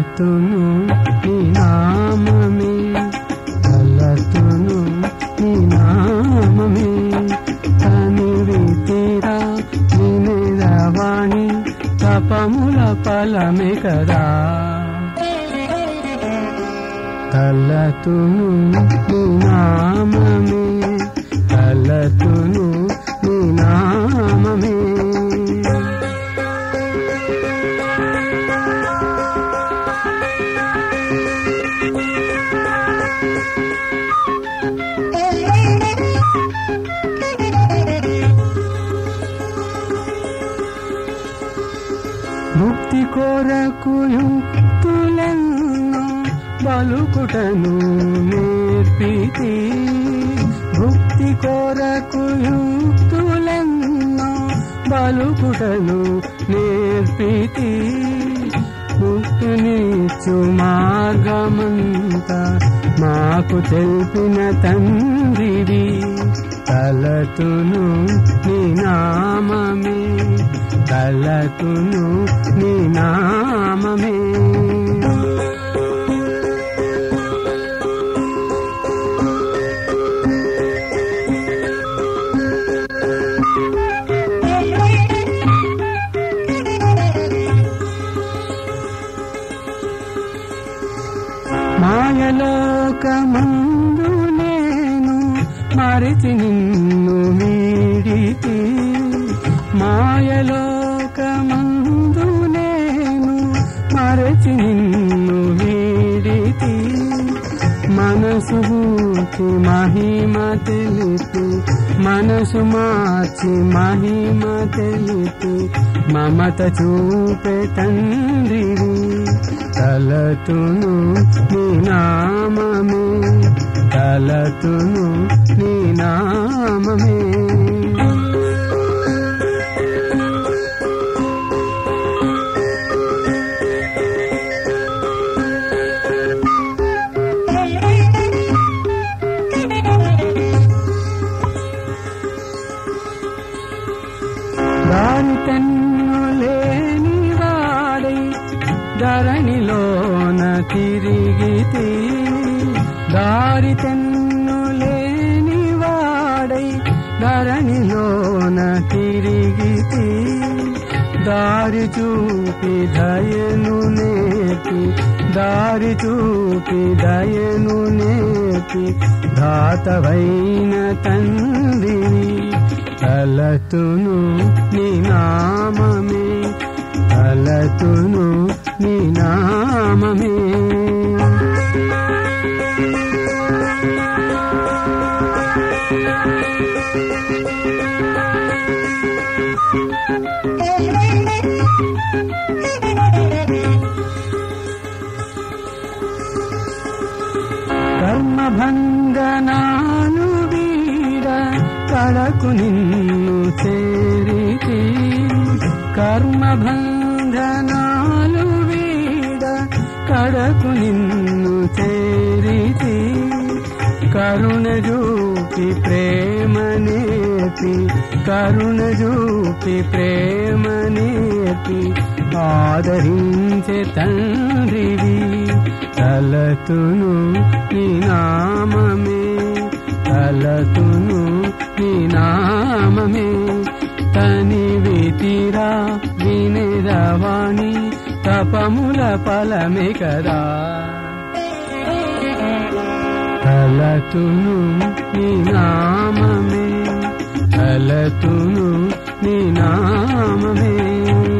తలతును నీ నామమే తలతును నీ నామమే తనివి తీరా వినిరవాణి తపముల ఫలమే కదా తలతును నీ నామమే తలతును నీ నామమే ముక్తి కోరకు యుక్తులెన్నో బలుకుటను నేర్పితి భుక్తి కోరకు యుక్తులెన్నో బలుకుటను నేర్పితి ముక్తినిచ్చు మార్గమంత మాకు తెలిపిన తండ్రివి తలతును నీ నామమే తలతును నీ నామమే మాయలోకమందు నేను మరిచి నిన్ను వీడితి మాయలోకమందు నేను మరచి నిన్ను వీడితి మనసు గూర్చి మహిమ తెలిపి మనసు మార్చి మహిమ తెలిపి మమత చూపే తండ్రివి తలతును నీ నామమే తలతును నీ నామమే దాని తెన్ను లేని వాడై ధరణిలోన తిరిగితి దారి తెన్ను లేని వాడై ధరణిలోన తిరిగితి దారి చూపి దయను నేర్పి దారి చూపి దయను నేర్పి ధాతవైన తండ్రివి తలతును నీ నామమే తలతును నీ నామమే కర్మభంగనాను వీడ కడకు నిన్ను చేరితి కర్మభంగనాలు వీడ కడకు నిన్ను చేరితి కరుణ జూపి ప్రేమ నేర్పి కరుణ జూపి ప్రేమ నేర్పి ఆదరించే తండ్రివి తలతును నీ నామమే తలతును నీ నామమే తనివి తీరా వినిరవాణి తపముల ఫలమే కదా తలతును నీ నామమే తలతును నీ నామమే